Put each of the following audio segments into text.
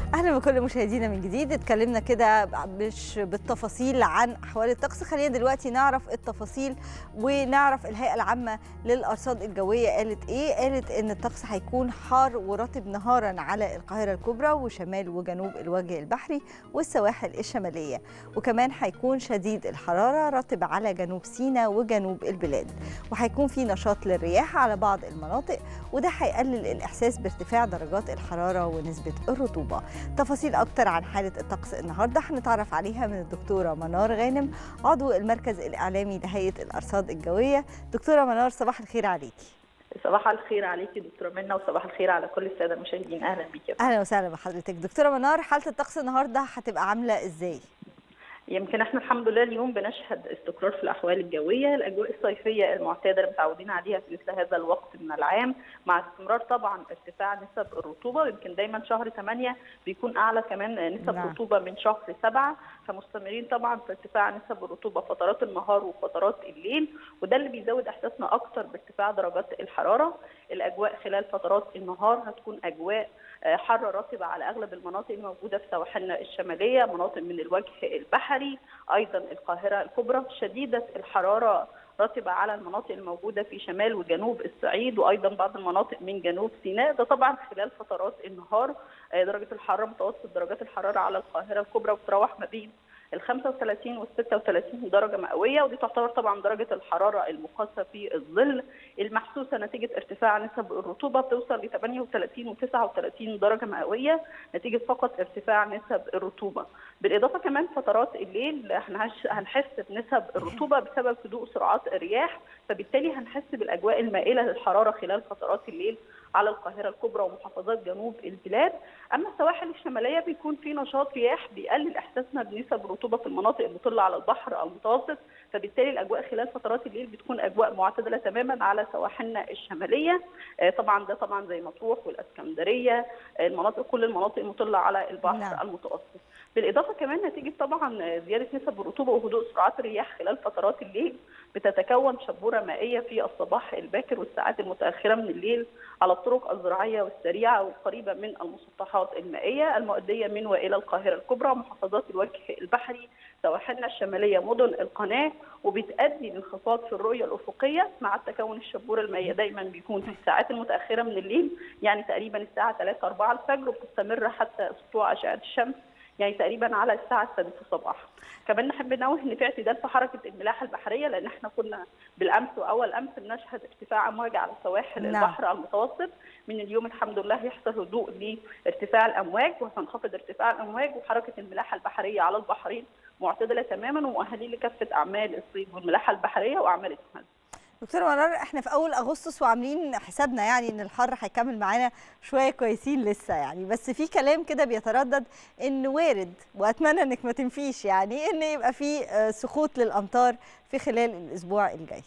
اهلا بكل مشاهدينا من جديد اتكلمنا كده مش بالتفاصيل عن احوال الطقس خلينا دلوقتي نعرف التفاصيل ونعرف الهيئه العامه للارصاد الجويه قالت ايه قالت ان الطقس هيكون حار ورطب نهارا على القاهره الكبرى وشمال وجنوب الوجه البحري والسواحل الشماليه وكمان هيكون شديد الحراره رطب على جنوب سيناء وجنوب البلاد وهيكون في نشاط للرياح على بعض المناطق وده هيقلل الاحساس بارتفاع درجات الحراره ونسبه الرطوبه تفاصيل اكتر عن حاله الطقس النهارده هنتعرف عليها من الدكتوره منار غانم عضو المركز الاعلامي لهيئه الارصاد الجويه دكتوره منار صباح الخير عليكي صباح الخير عليكي دكتوره منى وصباح الخير على كل الساده المشاهدين اهلا بيكي اهلا وسهلا بحضرتك دكتوره منار حاله الطقس النهارده هتبقى عامله ازاي يمكن احنا الحمد لله اليوم بنشهد استقرار في الاحوال الجويه، الاجواء الصيفيه المعتاده اللي متعودين عليها في مثل هذا الوقت من العام، مع استمرار طبعا ارتفاع نسب الرطوبه، ويمكن دايما شهر 8 بيكون اعلى كمان نسب نعم. رطوبه من شهر 7 فمستمرين طبعا في ارتفاع نسب الرطوبه فترات النهار وفترات الليل، وده اللي بيزود احساسنا اكتر بارتفاع درجات الحراره، الاجواء خلال فترات النهار هتكون اجواء حر رطبه على اغلب المناطق الموجوده في سواحلنا الشماليه، مناطق من الوجه البحري، ايضا القاهره الكبرى، شديده الحراره رطبه على المناطق الموجوده في شمال وجنوب الصعيد وايضا بعض المناطق من جنوب سيناء، ده طبعا خلال فترات النهار درجه الحراره متوسط درجات الحراره على القاهره الكبرى بتتراوح ما بين ال 35 وال 36 درجه مئويه ودي تعتبر طبعا درجه الحراره المقاسه في الظل المحسوسه نتيجه ارتفاع نسب الرطوبه بتوصل ل 38 و 39 درجه مئويه نتيجه فقط ارتفاع نسب الرطوبه بالاضافه كمان فترات الليل احنا هنحس بنسب الرطوبه بسبب هدوء سرعات الرياح فبالتالي هنحس بالاجواء المائله للحراره خلال فترات الليل على القاهرة الكبرى ومحافظات جنوب البلاد أما السواحل الشمالية بيكون في نشاط رياح بيقلل إحساسنا بنسب الرطوبة في المناطق المطلة على البحر المتوسط فبالتالي الأجواء خلال فترات الليل بتكون أجواء معتدلة تماما على سواحلنا الشمالية طبعا ده طبعا زي مطروح والإسكندرية المناطق كل المناطق المطلة على البحر نعم. المتوسط بالاضافه كمان نتيجه طبعا زياده نسب الرطوبه وهدوء سرعات الرياح خلال فترات الليل بتتكون شبوره مائيه في الصباح الباكر والساعات المتاخره من الليل على الطرق الزراعيه والسريعه والقريبه من المسطحات المائيه المؤديه من والى القاهره الكبرى محافظات الوجه البحري سواحلنا الشماليه مدن القناه وبتؤدي لانخفاض في الرؤيه الافقيه مع التكون الشبوره المائيه دايما بيكون في الساعات المتاخره من الليل يعني تقريبا الساعه 3 4 الفجر وبتستمر حتى سطوع اشعه الشمس يعني تقريبا على الساعه السادسه صباحا. كمان نحب ننوه ان في اعتدال في حركه الملاحه البحريه لان احنا كنا بالامس واول امس بنشهد ارتفاع امواج على سواحل نعم. البحر المتوسط من اليوم الحمد لله يحصل هدوء لارتفاع الامواج وهتنخفض ارتفاع الامواج وحركه الملاحه البحريه على البحرين معتدله تماما ومؤهلين لكافه اعمال الصيد والملاحه البحريه واعمال التمدد. دكتور منار احنا في اول اغسطس وعاملين حسابنا يعني ان الحر هيكمل معانا شويه كويسين لسه يعني بس في كلام كده بيتردد ان وارد واتمنى انك ما تنفيش يعني ان يبقى في سقوط للامطار في خلال الاسبوع الجاي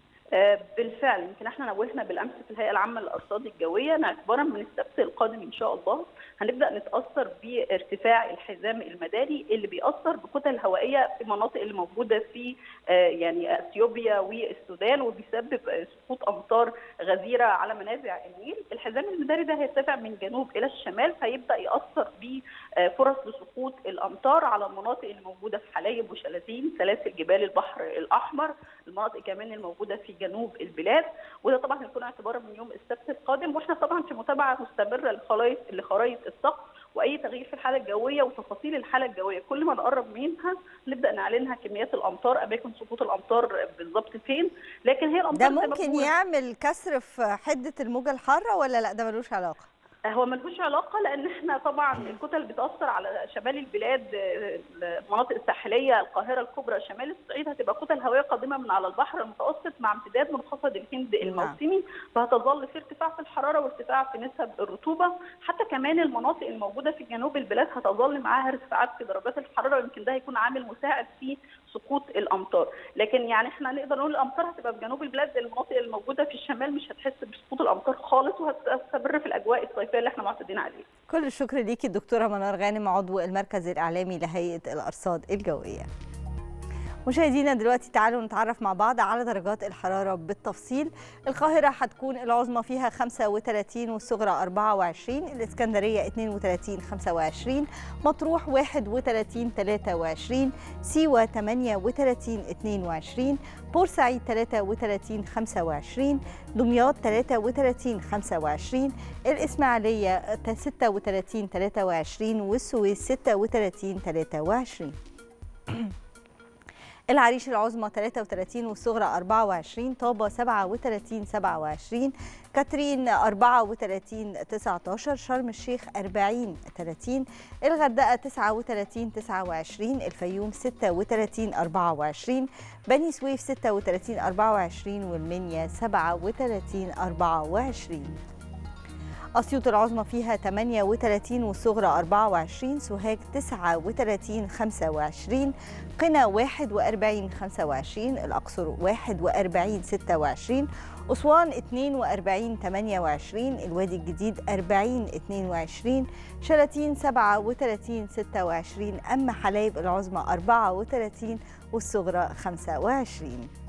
بالفعل يمكن احنا نوهنا بالامس في الهيئه العامه للارصاد الجويه ان اعتبارا من السبت القادم ان شاء الله هنبدا نتاثر بارتفاع الحزام المداري اللي بيأثر بكتل هوائيه في المناطق اللي موجوده في يعني اثيوبيا والسودان وبيسبب سقوط امطار غزيره على منابع النيل، الحزام المداري ده هيرتفع من جنوب الى الشمال فيبدا ياثر بفرص لسقوط الامطار على المناطق اللي موجوده في حلايب وشلاتين، سلاسل جبال البحر الاحمر، المناطق كمان الموجوده في جنوب البلاد وده طبعا هيكون اعتبارا من يوم السبت القادم واحنا طبعا في متابعه مستمره لخرائط لخرائط الطقس واي تغيير في الحاله الجويه وتفاصيل الحاله الجويه كل ما نقرب منها نبدا نعلنها كميات الامطار اماكن سقوط الامطار بالظبط فين لكن هي الامطار ده ممكن يعمل كسر في حده الموجه الحاره ولا لا ده ملوش علاقه هو ملوش علاقه لان احنا طبعا الكتل بتاثر على شمال البلاد المناطق الساحليه القاهره الكبرى شمال الصعيد هتبقى كتل هوائيه قادمه من على البحر المتوسط مع امتداد منخفض الهند الموسمي فهتظل في ارتفاع في الحراره وارتفاع في نسب الرطوبه حتى كمان المناطق الموجوده في جنوب البلاد هتظل معاها ارتفاعات في درجات الحراره ويمكن ده هيكون عامل مساعد في سقوط الامطار لكن يعني احنا نقدر نقول الامطار هتبقى في جنوب البلاد المناطق الموجوده في الشمال مش هتحس بسقوط الامطار خالص وهتستمر في الاجواء الصيفيه اللي احنا معتادين عليها كل الشكر ليكي الدكتوره منار غانم عضو المركز الاعلامي لهيئه الارصاد الجويه مشاهدينا دلوقتي تعالوا نتعرف مع بعض على درجات الحرارة بالتفصيل القاهرة هتكون العظمى فيها 35 والصغرى 24 الإسكندرية 32 25 مطروح 31 23 سيوة 38 22 بورسعيد 33 25 دمياط 33 25 الإسماعيلية 36 23 والسويس 36 23 العريش العظمى 33 والصغرى 24 طابة 37 27 كاترين 34 19 شرم الشيخ 40 30 الغردقة 39 29 الفيوم 36 24 بني سويف 36 24 والمنيا 37 24 أسيوط العظمى فيها 38 والصغرى 24 سوهاج 39 25 قنا 41 25 الأقصر 41 26 أسوان 42 28 الوادي الجديد 40 22 شلاتين 37 26 أما حلايب العظمى 34 والصغرى 25